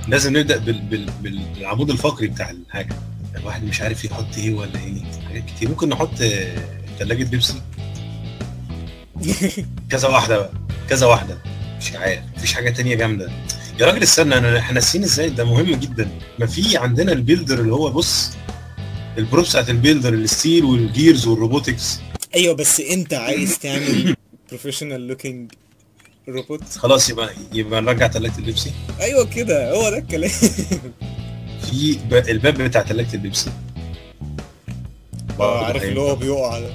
لازم نبدا بال... بال... بال... بالعمود الفقري بتاع الحاجه الواحد مش عارف يحط ايه ولا ايه حاجات كتير ممكن نحط آه، ثلاجه بيبسي كذا واحده بقى كذا واحده مش عارف مفيش حاجه تانية جامده يا راجل استنى انا احنا ناسيين ازاي ده مهم جدا ما في عندنا البيلدر اللي هو بص البروب بتاعت البيلدر الستيل والجيرز والروبوتكس ايوه بس انت عايز تعمل بروفيشنال لوكينج روبوت خلاص يبقى يبقى نرجع ثلاجه البيبسي ايوه كده هو ده الكلام في ب... الباب بتاع ثلاجه البيبسي اه عارف اللي هو بيقع ده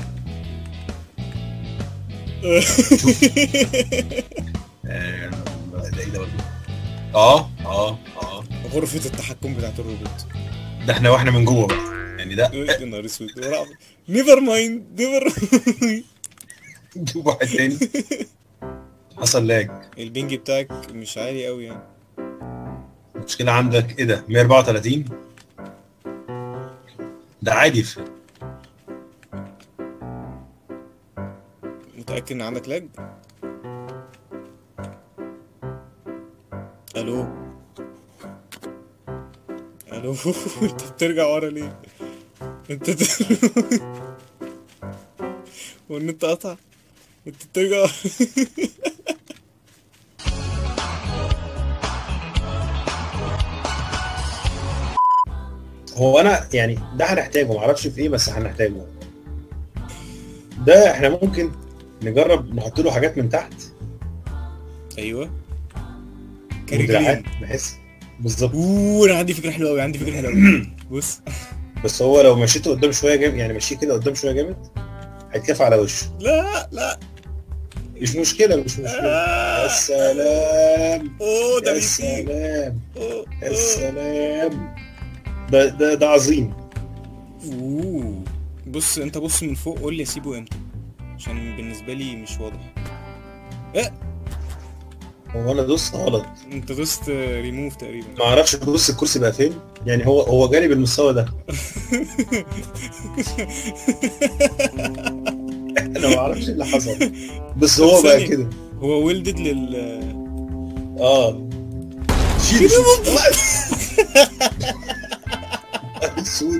آه، ده ايه ده برضه؟ اه اه اه غرفة التحكم بتاعت الروبوت ده احنا واحنا من جوه بقى يعني ده يا نهار اسود نيفر مايند نيفر نجيب واحد تاني حصل لاج البنج بتاعك مش عالي قوي يعني المشكلة عندك ايه ده 134 ده عادي في متأكد ان عندك لاج الو الو انت بترجع ورا ليه انت ت... هو النت قطع انت بترجع ورا هو انا يعني ده هنحتاجه معرفش في ايه بس هنحتاجه ده احنا ممكن نجرب نحط له حاجات من تحت ايوه ودراعات كرجلين بحيث بالظبط اوه انا عندي فكره حلوه قوي عندي فكره حلوه قوي بص بس هو لو مشيته قدام شويه جامد يعني مشيه كده قدام شويه جامد هيتكفى على وشه لا لا مش مشكله مش مشكله يا آه. سلام اوه ده يا بيطير سلام أوه، يا أوه. سلام ده ده ده عظيم اوه بص انت بص من فوق قول لي اسيبه امتى عشان بالنسبه لي مش واضح هو انا دوست غلط انت دوست ريموف تقريبا ما اعرفش بص الكرسي بقى فين يعني هو هو جالي بالمستوى ده انا ما اعرفش اللي حصل بس هو بقى ثانية. كده هو ويلدد لل اه شيل السود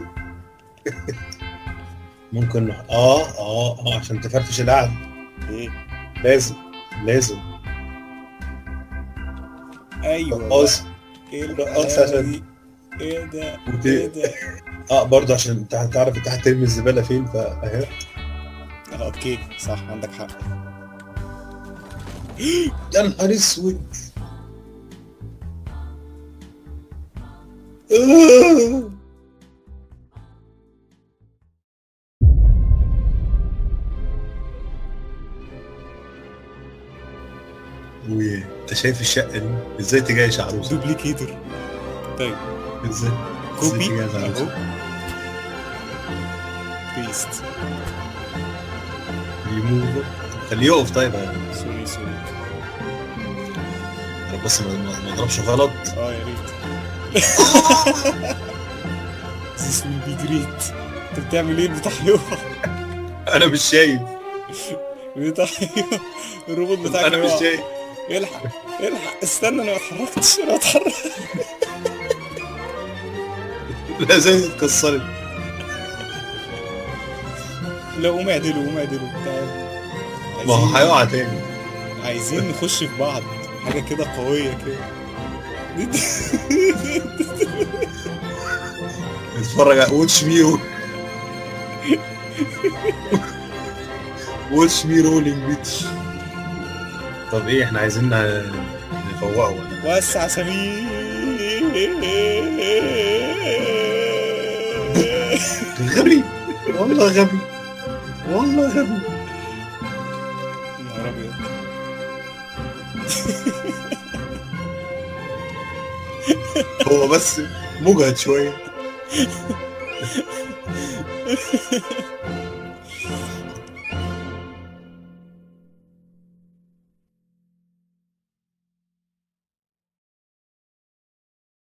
ممكن نح- اه اه اه عشان تفرفش القعده ايه لازم لازم ايوه رقاص ايه رقاص الحلاوة عشان- دي؟ ايه ده وت- ايه ده اه برضه عشان انت هتعرف انت هترمي الزباله فين فاهي آه، اوكي صح عندك حق يا نهار اسود آه. ويه انت شايف الشقه دي ازاي تجهز عروسه دوبليكيتور طيب ازاي كوبي ازاي تجهز عروسه اهو بيست ريموفر خليه يقف طيب يا سوري سوري رب بس ما ما- ما اضربش غلط اه يا ريت This will be great انت بتعمل ايه بتاع يقع انا مش شايف بتاع يقع الروبوت بتاعك انا مش يقع. شايف الحق الحق استنى انا ما اتحركتش انا اتحرك لا زي اتكسرت لا قوم اعدله قوم اعدله تعال ما هو عايزين- هيقع تاني عايزين نخش في بعض حاجه كده قويه كده اتفرج على واتش مي واتش مي رولينج بيتش طب ايه احنا عايزين ن- نفوقه ولا وسع سمير غبي والله غبي والله غبي نهار ابيض هو بس مجهد شويه